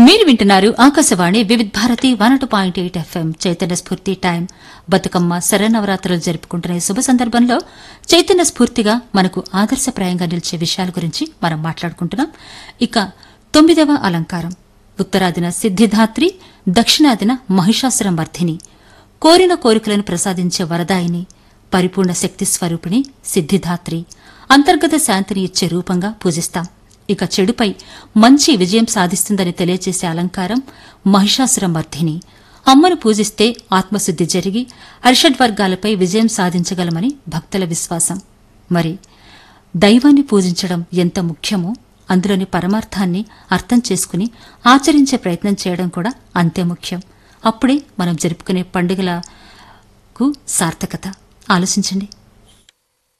మీరు వింటున్నారు Akashvani Vividh Bharati one two point eight FM Chaitanya Spoorthi time Bathukamma శరన్నవరాత్రులు జరుపుకుంటున్న ఈ శుభ సందర్భంలో చైతన్య స్ఫూర్తిగా మనకు ఆదర్శప్రాయంగా నిలిచే విషయాల గురించి మనం మాట్లాడుకుంటున్నాం ఇక తొమ్మిదవ అలంకారం ఉత్తరాదిన సిద్ధిదాత్రి దక్షిణాదిన మహిషాసుర మర్ధిని కోరిన కోరికలను ప్రసాదించే వరదాయిని పరిపూర్ణ శక్తి స్వరూపిణి సిద్ధిదాత్రి అంతర్గత శాంతిని ఇచ్చే రూపంగా పూజిస్తాం ఇక చెడుపై మంచి విజయం సాధిస్తుందని తెలియజేసే అలంకారం మహిషాసుర మర్ధిని అమ్మను పూజిస్తే ఆత్మశుద్ధి జరిగి హర్షడ్వర్గాలపై విజయం సాధించగలమని భక్తుల విశ్వాసం మరి దైవాన్ని పూజించడం ఎంత ముఖ్యమో అందులోని పరమార్థాన్ని అర్థం చేసుకుని ఆచరించే ప్రయత్నం చేయడం కూడా అంతే ముఖ్యం అప్పుడే మనం జరుపుకునే పండుగలకు సార్థకత ఆలోచించండి